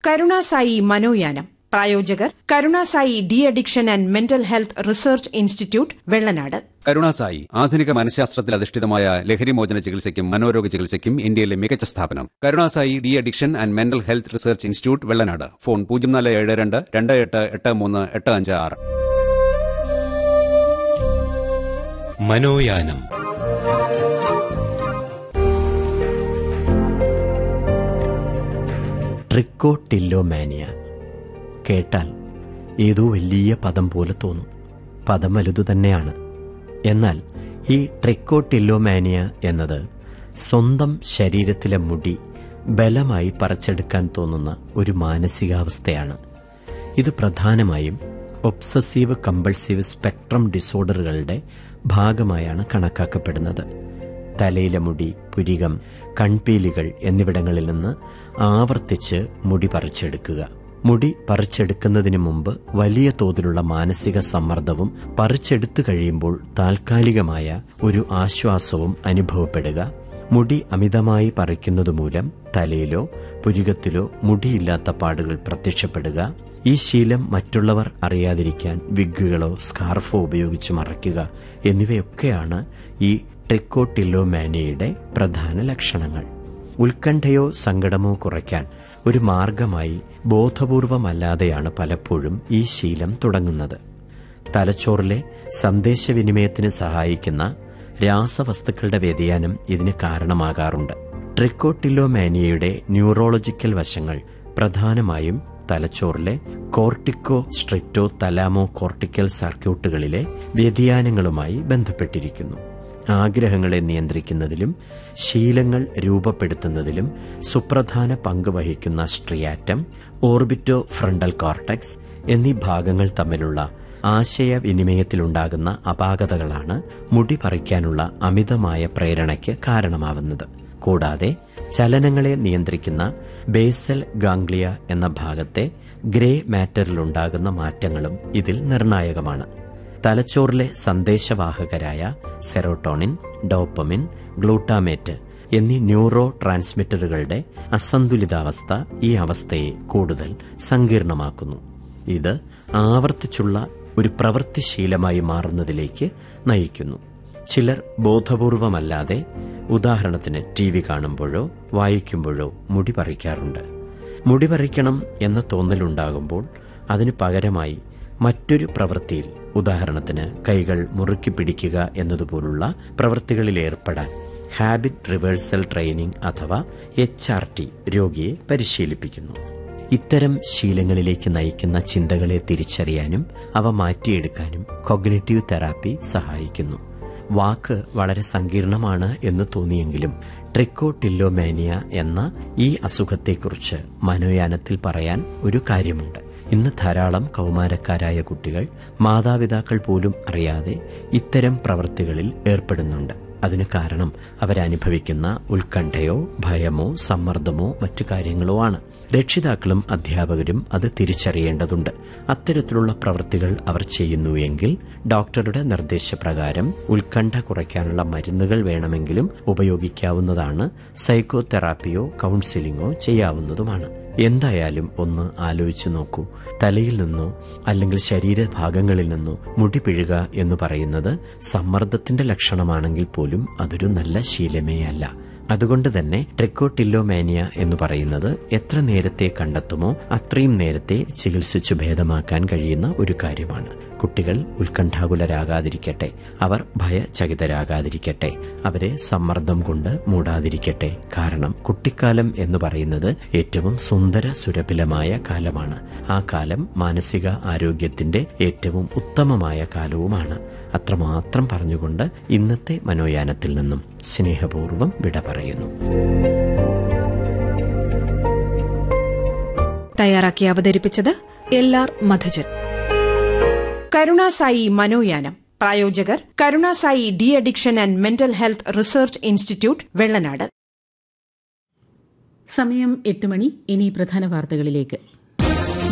കരുണാസായി മനോയാനം പ്രായോജകർ Karunasai de-addiction and mental health research institute Vellanad Karunasai ആധുനിക മനഃശാസ്ത്രത്തിൽ അധിഷ്ഠിതമായ ലഹരിമോചന ചികിത്സയ്ക്കും മനോരോഗ ചികിത്സയ്ക്കും ഇന്ത്യയിലെ മികച്ച സ്ഥാപനം Karunasai de-addiction and mental health research institute Vellanad phone പൂജ്യം നാല് ഏഴ് രണ്ട് രണ്ട് എട്ട് എട്ട് മൂന്ന് എട്ട് അഞ്ച് ആറ് മനോയാനം ട്രിക്കോട്ടില്ലോമാനിയ കേട്ടാൽ ഏതോ വലിയ പദം പോലെ തോന്നും പദം വലുതു തന്നെയാണ് എന്നാൽ ഈ ട്രിക്കോട്ടില്ലോമാനിയ എന്നത് സ്വന്തം ശരീരത്തിലെ മുടി ബലമായി പറിച്ചെടുക്കാൻ തോന്നുന്ന ഒരു മാനസികാവസ്ഥയാണ് ഇത് പ്രധാനമായും ഒബ്സസീവ് കമ്പൾസീവ് സ്പെക്ട്രം ഡിസോർഡറുകളുടെ ഭാഗമായാണ് കണക്കാക്കപ്പെടുന്നത് തലയിലെ മുടി പുരികം കൺപീലികൾ എന്നിവിടങ്ങളിൽ നിന്ന് ആവർത്തിച്ച് മുടി പറിച്ചെടുക്കുക മുടി പറിച്ചെടുക്കുന്നതിന് മുമ്പ് വലിയ തോതിലുള്ള മാനസിക സമ്മർദ്ദവും പറിച്ചെടുത്തു കഴിയുമ്പോൾ താൽക്കാലികമായ ഒരു ആശ്വാസവും അനുഭവപ്പെടുക മുടി അമിതമായി പറിക്കുന്നത് മൂലം തലയിലോ പുരികത്തിലോ മുടിയില്ലാത്ത പാടുകൾ പ്രത്യക്ഷപ്പെടുക ഈ ശീലം മറ്റുള്ളവർ അറിയാതിരിക്കാൻ വിഗുകളോ സ്കാർഫോ ഉപയോഗിച്ച് മറയ്ക്കുക എന്നിവയൊക്കെയാണ് ഈ ട്രിക്കോട്ടില്ലോമാനിയയുടെ പ്രധാന ലക്ഷണങ്ങൾ ഉത്കണ്ഠയോ സങ്കടമോ കുറയ്ക്കാൻ ഒരു മാർഗമായി ബോധപൂർവമല്ലാതെയാണ് പലപ്പോഴും ഈ ശീലം തുടങ്ങുന്നത് തലച്ചോറിലെ സന്ദേശവിനിമയത്തിന് സഹായിക്കുന്ന രാസവസ്തുക്കളുടെ വ്യതിയാനം ഇതിന് കാരണമാകാറുണ്ട് ട്രിക്കോട്ടില്ലോമാനിയയുടെ ന്യൂറോളജിക്കൽ വശങ്ങൾ പ്രധാനമായും തലച്ചോറിലെ കോർട്ടിക്കോ സ്ട്രിക്റ്റോ തലാമോ കോർട്ടിക്കൽ സർക്യൂട്ടുകളിലെ വ്യതിയാനങ്ങളുമായി ബന്ധപ്പെട്ടിരിക്കുന്നു ആഗ്രഹങ്ങളെ നിയന്ത്രിക്കുന്നതിലും ശീലങ്ങൾ രൂപപ്പെടുത്തുന്നതിലും സുപ്രധാന പങ്ക് വഹിക്കുന്ന സ്ട്രിയാറ്റം ഓർബിറ്റോ ഫ്രണ്ടൽ കോർട്ടക്സ് എന്നീ ഭാഗങ്ങൾ തമ്മിലുള്ള ആശയവിനിമയത്തിലുണ്ടാകുന്ന അപാകതകളാണ് മുടി പറിക്കാനുള്ള അമിതമായ പ്രേരണയ്ക്ക് കാരണമാവുന്നത് കൂടാതെ ചലനങ്ങളെ നിയന്ത്രിക്കുന്ന ബേസൽ ഗാംഗ്ലിയ എന്ന ഭാഗത്തെ ഗ്രേ മാറ്ററിലുണ്ടാകുന്ന മാറ്റങ്ങളും ഇതിൽ നിർണായകമാണ് തലച്ചോറിലെ സന്ദേശവാഹകരായ സെറോട്ടോണിൻ ഡോപ്പമിൻ ഗ്ലൂട്ടാമേറ്റ് എന്നീ ന്യൂറോ ട്രാൻസ്മിറ്ററുകളുടെ അസന്തുലിതാവസ്ഥ ഈ അവസ്ഥയെ കൂടുതൽ സങ്കീർണമാക്കുന്നു ഇത് ആവർത്തിച്ചുള്ള ഒരു പ്രവൃത്തിശീലമായി മാറുന്നതിലേക്ക് നയിക്കുന്നു ചിലർ ബോധപൂർവമല്ലാതെ ഉദാഹരണത്തിന് ടി വി കാണുമ്പോഴോ വായിക്കുമ്പോഴോ മുടി പറിക്കാറുണ്ട് മുടി പറിക്കണം എന്ന തോന്നലുണ്ടാകുമ്പോൾ അതിന് പകരമായി മറ്റൊരു പ്രവൃത്തിയിൽ ഉദാഹരണത്തിന് കൈകൾ മുറുക്കി പിടിക്കുക എന്നതുപോലുള്ള പ്രവൃത്തികളിൽ ഏർപ്പെടാൻ ഹാബിറ്റ് റിവേഴ്സൽ ട്രെയിനിങ് അഥവാ എച്ച് ആർ ടി രോഗിയെ പരിശീലിപ്പിക്കുന്നു ഇത്തരം ശീലങ്ങളിലേക്ക് നയിക്കുന്ന ചിന്തകളെ തിരിച്ചറിയാനും അവ മാറ്റിയെടുക്കാനും കൊഗ്നറ്റീവ് തെറാപ്പി സഹായിക്കുന്നു വാക്ക് വളരെ സങ്കീർണമാണ് എന്ന് തോന്നിയെങ്കിലും ട്രിക്കോട്ടില്ലോമാനിയ എന്ന ഈ അസുഖത്തെക്കുറിച്ച് മനോയാനത്തിൽ പറയാൻ ഒരു കാര്യമുണ്ട് ഇന്ന് ധാരാളം കൗമാരക്കാരായ കുട്ടികൾ മാതാപിതാക്കൾ പോലും അറിയാതെ ഇത്തരം പ്രവൃത്തികളിൽ ഏർപ്പെടുന്നുണ്ട് അതിന് കാരണം അവരനുഭവിക്കുന്ന ഉത്കണ്ഠയോ ഭയമോ സമ്മർദ്ദമോ മറ്റു കാര്യങ്ങളോ ആണ് രക്ഷിതാക്കളും അധ്യാപകരും അത് തിരിച്ചറിയേണ്ടതുണ്ട് അത്തരത്തിലുള്ള പ്രവൃത്തികൾ അവർ ചെയ്യുന്നുവെങ്കിൽ ഡോക്ടറുടെ നിർദ്ദേശപ്രകാരം ഉത്കണ്ഠ കുറയ്ക്കാനുള്ള മരുന്നുകൾ വേണമെങ്കിലും ഉപയോഗിക്കാവുന്നതാണ് സൈക്കോതെറാപ്പിയോ കൗൺസിലിങ്ങോ ചെയ്യാവുന്നതുമാണ് എന്തായാലും ഒന്ന് ആലോചിച്ചു നോക്കൂ തലയിൽ നിന്നോ അല്ലെങ്കിൽ ശരീരഭാഗങ്ങളിൽ നിന്നോ മുടി പിഴുക എന്ന് പറയുന്നത് സമ്മർദ്ദത്തിന്റെ ലക്ഷണമാണെങ്കിൽ പോലും അതൊരു നല്ല ശീലമേ അല്ല അതുകൊണ്ട് തന്നെ ട്രിക്കോട്ടില്ലോമാനിയ എന്ന് പറയുന്നത് എത്ര നേരത്തെ കണ്ടെത്തുമോ അത്രയും നേരത്തെ ചികിത്സിച്ചു ഭേദമാക്കാൻ കഴിയുന്ന ഒരു കാര്യമാണ് കുട്ടികൾ ഉത്കണ്ഠാകുലരാകാതിരിക്കട്ടെ അവർ ഭയചകിതരാകാതിരിക്കട്ടെ അവരെ സമ്മർദ്ദം കൊണ്ട് മൂടാതിരിക്കട്ടെ കാരണം കുട്ടിക്കാലം എന്ന് പറയുന്നത് ഏറ്റവും സുന്ദര സുരഭിലമായ കാലമാണ് ആ കാലം മാനസിക ആരോഗ്യത്തിന്റെ ഏറ്റവും ഉത്തമമായ കാലവുമാണ് അത്രമാത്രം പറഞ്ഞുകൊണ്ട് ഇന്നത്തെ മനോയാനത്തിൽ നിന്നും സ്നേഹപൂർവ്വം വിട പറയുന്നു തയ്യാറാക്കി അവതരിപ്പിച്ചത് എൽ ആർ മധുജൻ കരുണാസായി മനോയാനം പ്രായോജകർ Karunasai de-addiction and mental health research institute Vellanad സമയം എട്ട് മണി ഇനി പ്രധാന വാർത്തകളിലേക്ക്